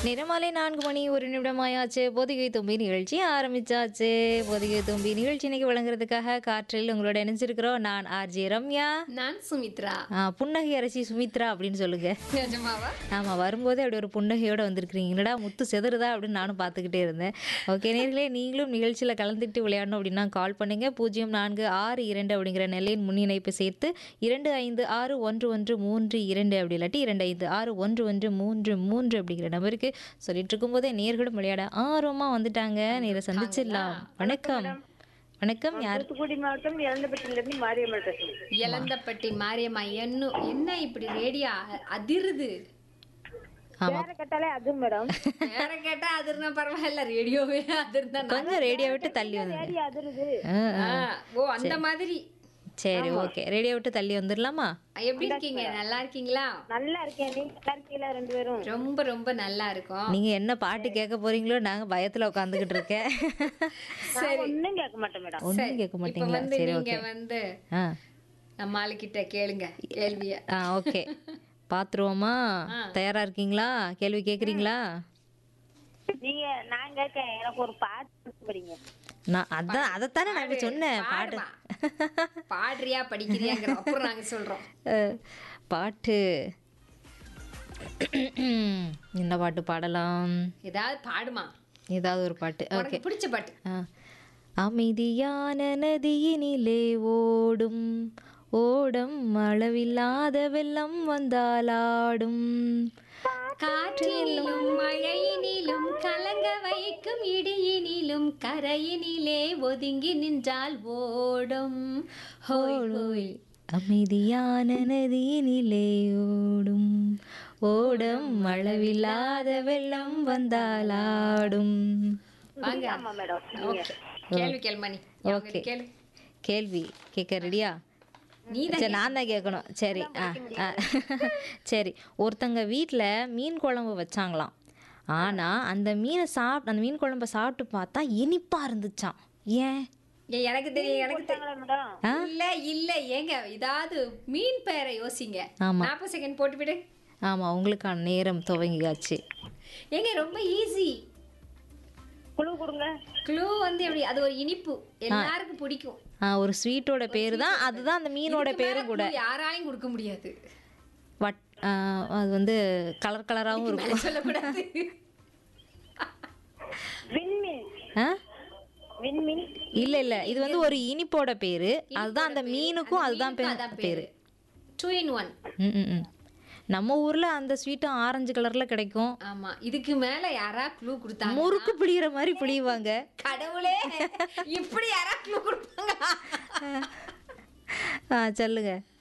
நிறமாலை நான்கு மணி ஒரு நிமிடமாயாச்சு பொதிகை தும்பி நிகழ்ச்சி ஆரம்பிச்சாச்சு பொதிகை தும்பி நிகழ்ச்சி இன்னைக்கு வழங்குறதுக்காக காற்றில் உங்களோட இணைஞ்சிருக்கிறோம் நான் ஆர்ஜே ரம்யா நான் சுமித்ரா ஆ, புன்னகை அரசி சுமித்ரா அப்படின்னு சொல்லுங்க நிஜமாவா ஆமாம் வரும்போதே அப்படி ஒரு புன்னகையோட வந்திருக்கிறீங்க என்னடா முத்து செதறுதா அப்படின்னு நானும் பார்த்துக்கிட்டே இருந்தேன் ஓகே நேர்களே நீங்களும் நிகழ்ச்சியில் கலந்துக்கிட்டு விளையாடணும் அப்படின்னா கால் பண்ணுங்க பூஜ்ஜியம் நான்கு ஆறு இரண்டு அப்படிங்கிற நெல்லையின் முன்னிணைப்பு சேர்த்து இரண்டு ஐந்து ஆறு ஒன்று ஒன்று மூன்று இரண்டு அப்படி இல்லாட்டி இரண்டு ஐந்து ஆறு ஒன்று ஒன்று மூன்று மூன்று அப்படிங்கிற நம்பருக்கு சொல்லிட்டு இருக்கும்போதே நேர்களும் விளையாட ஆர்வமாக வந்துட்டாங்க நேரை சந்திச்சிடலாம் வணக்கம் வணக்கம் யார் தூத்துக்குடி மாவட்டம் இளந்தப்பட்டியிலிருந்து மாரியம்மாள் பேசுறேன் இளந்தப்பட்டி மாரியம்மா என்ன என்ன இப்படி ரேடியா அதிருது வேற கேட்டாலே அது மேடம் வேற கேட்டா அதிர்னா பரவாயில்ல ரேடியோவே அதிர்ந்தா நான் கொஞ்சம் ரேடியோ விட்டு தள்ளி வந்து சரி அதிருது ஆ ஆ. ஆ, ஓ அந்த மாதிரி சரி ஓகே ரேடியோ விட்டு தள்ளி வந்துடலாமா எப்படி இருக்கீங்க நல்லா இருக்கீங்களா நல்லா இருக்கேன் நீங்க நல்லா இருக்கீங்களா ரெண்டு பேரும் ரொம்ப ரொம்ப நல்லா இருக்கும் நீங்க என்ன பாட்டு கேட்க போறீங்களோ நாங்க பயத்துல உட்காந்துக்கிட்டு இருக்கேன் நான் ஒண்ணும் கேட்க மாட்டேன் மேடம் ஒன்றும் கேட்க இப்ப மாட்டீங்களா வந்து சரி நீங்க ஓகே வந்து ஆ நம்ம ஆளுகிட்ட கேளுங்க கேள்விய ஆ ஓகே பாத்துருவோமா தயாரா இருக்கீங்களா கேள்வி கேக்குறீங்களா நீங்க நான் கேட்க எனக்கு ஒரு பாட்டு படிங்க நான் அதான் அதைத்தானே நான் இப்ப சொன்னேன் பாட்டு பாடுமா. பாடுறியா படிக்கிறியாங்கிற அப்புறம் நாங்க சொல்றோம் அஹ், பாட்டு என்ன பாட்டு பாடலாம் ஏதாவது பாடுமா ஏதாவது ஒரு பாட்டு ஓகே உனக்கு பிடிச்ச பாட்டு ஆ. அமைதியான நதியினிலே ஓடும் ஓடம் அளவில்லாத வெள்ளம் வந்தாலாடும் காற்றினிலும் மழையினிலும் கலங்க வைக்கும் இடியினிலும் கரையினிலே ஒதுங்கி நின்றால் ஓடும் ஹோய் ஹோய் அமைதியான நதியினிலே ஓடும் ஓடம் அளவில்லாத வெள்ளம் வந்தாலாடும் வாங்க ஆமா மேடம் ஓகே கேள்வி கேள்மணி ஓகே கேளு கேள்வி கேட்க ரெடியா நீ சரி நான் தான் கேட்கணும் சரி ஆ ஆ. சரி ஒருத்தங்க வீட்டில் மீன் குழம்பு வச்சாங்களாம் ஆனால் அந்த மீனை சாப் அந்த மீன் குழம்ப சாப்பிட்டு பார்த்தா இனிப்பாக இருந்துச்சாம் ஏன் ஏய், எனக்கு தெரியும் எனக்கு தெரியும் மேடம் இல்ல இல்ல ஏங்க ஏதாவது மீன் பெயரை யோசிங்க ஆமா. நாற்பது செகண்ட் போட்டு விடு ஆமாம் உங்களுக்கான நேரம் துவங்கியாச்சு ஏங்க ரொம்ப ஈஸி குழு கொடுங்க க்ளூ வந்து எப்படி அது ஒரு இனிப்பு எல்லாருக்கும் பிடிக்கும் ஆ ஒரு ஸ்வீட்டோட பேர் தான் அதுதான் அந்த மீனோட இதுக்கு மேல பேரும் கூட clue யாராலையும் கொடுக்க முடியாது வட் ஆ, அது வந்து கலர் கலராகவும் இருக்கும் மேல சொல்லக்கூடாது விண்மீன் ஆ விண்மீன் இல்லை இல்லை இது வந்து ஒரு இனிப்போட பேர் அதுதான் அந்த மீனுக்கும் அதுதான் பேர் அதான் பேர் பேரு டூ இன் ஒன் ம் ம், ம் நம்ம ஊரில் அந்த ஸ்வீட்டும் ஆரஞ்சு கலரில் கிடைக்கும் ஆமா இதுக்கு மேல யாரா க்ளூ கொடுத்தாங்க முறுக்கு பிழிகிற மாதிரி பிழிவாங்க கடவுளே இப்படி யாரா க்ளூ கொடுப்பாங்க ஆ சொல்லுங்க